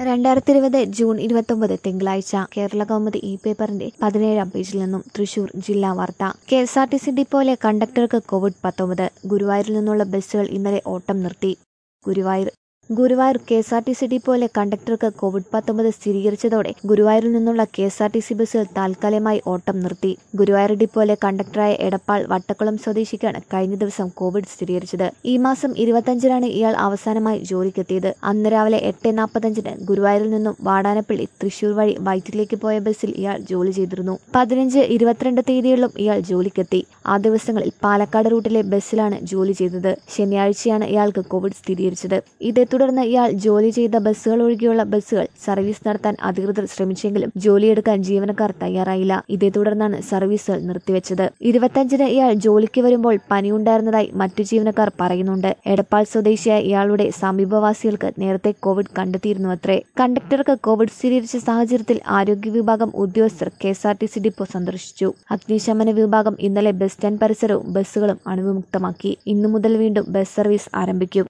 രണ്ടായിരത്തി ഇരുപത് ജൂൺ ഇരുപത്തൊമ്പത് തിങ്കളാഴ്ച കേരള കൗമുദി ഇ പേപ്പറിന്റെ പതിനേഴാം പേജിൽ നിന്നും തൃശൂർ ജില്ലാ വാർത്ത K S R T C ഡിപ്പോയിലെ കണ്ടക്ടർക്ക് കോവിഡ് പത്തൊമ്പത് ഗുരുവായൂരിൽ നിന്നുള്ള ബസ്സുകൾ ഇന്നലെ ഓട്ടം നിർത്തി Guruvayur Guruvayur K S R T C ഡിപ്പോയിലെ കണ്ടക്ടർക്ക് കോവിഡ് പത്തൊമ്പത് സ്ഥിരീകരിച്ചതോടെ ഗുരുവായൂരിൽ നിന്നുള്ള K S R T C ബസ്സുകൾ താൽക്കാലികമായി ഓട്ടം നിർത്തി ഗുരുവായൂർ ഡിപ്പോയിലെ കണ്ടക്ടറായ എടപ്പാൾ വട്ടക്കുളം സ്വദേശിക്കാണ് കഴിഞ്ഞ ദിവസം കോവിഡ് സ്ഥിരീകരിച്ചത് ഈ മാസം ഇരുപത്തഞ്ചിനാണ് ഇയാൾ അവസാനമായി ജോലിക്കെത്തിയത് അന്ന് രാവിലെ എട്ട് നാൽപ്പത്തഞ്ചിന് ഗുരുവായൂരിൽ നിന്നും വാടാനപ്പള്ളി തൃശൂർ വഴി വൈറ്റിലേക്ക് പോയ ബസ്സിൽ ഇയാൾ ജോലി ചെയ്തിരുന്നു പതിനഞ്ച് ഇരുപത്തിരണ്ട് തീയതികളിലും ഇയാൾ ജോലിക്കെത്തി ആ ദിവസങ്ങളിൽ പാലക്കാട് റൂട്ടിലെ ബസ്സിലാണ് ജോലി ചെയ്തത് ശനിയാഴ്ചയാണ് ഇയാൾക്ക് കോവിഡ് സ്ഥിരീകരിച്ചത് ഇതേ തുടർന്ന് ഇയാൾ ജോലി ചെയ്ത ബസ്സുകൾ ഒഴികെയുള്ള ബസ്സുകൾ സർവീസ് നടത്താൻ അധികൃതർ ശ്രമിച്ചെങ്കിലും ജോലിയെടുക്കാൻ ജീവനക്കാർ തയ്യാറായില്ല ഇതേ തുടർന്നാണ് സർവീസുകൾ നിർത്തിവെച്ചത് ഇരുപത്തഞ്ചിന് ഇയാൾ ജോലിക്ക് വരുമ്പോൾ പനിയുണ്ടായിരുന്നതായി മറ്റു ജീവനക്കാർ പറയുന്നുണ്ട് എടപ്പാൾ സ്വദേശിയായ ഇയാളുടെ സമീപവാസികൾക്ക് നേരത്തെ കോവിഡ് കണ്ടെത്തിയിരുന്നു അത്രേ കണ്ടക്ടർക്ക് കോവിഡ് സ്ഥിരീകരിച്ച സാഹചര്യത്തിൽ ആരോഗ്യ വിഭാഗം ഉദ്യോഗസ്ഥർ K S R T C depot സന്ദർശിച്ചു അഗ്നിശമന വിഭാഗം ഇന്നലെ ബസ് സ്റ്റാൻഡ് പരിസരവും ബസ്സുകളും അണുവിമുക്തമാക്കി ഇന്നു മുതൽ വീണ്ടും ബസ് സർവീസ് ആരംഭിക്കും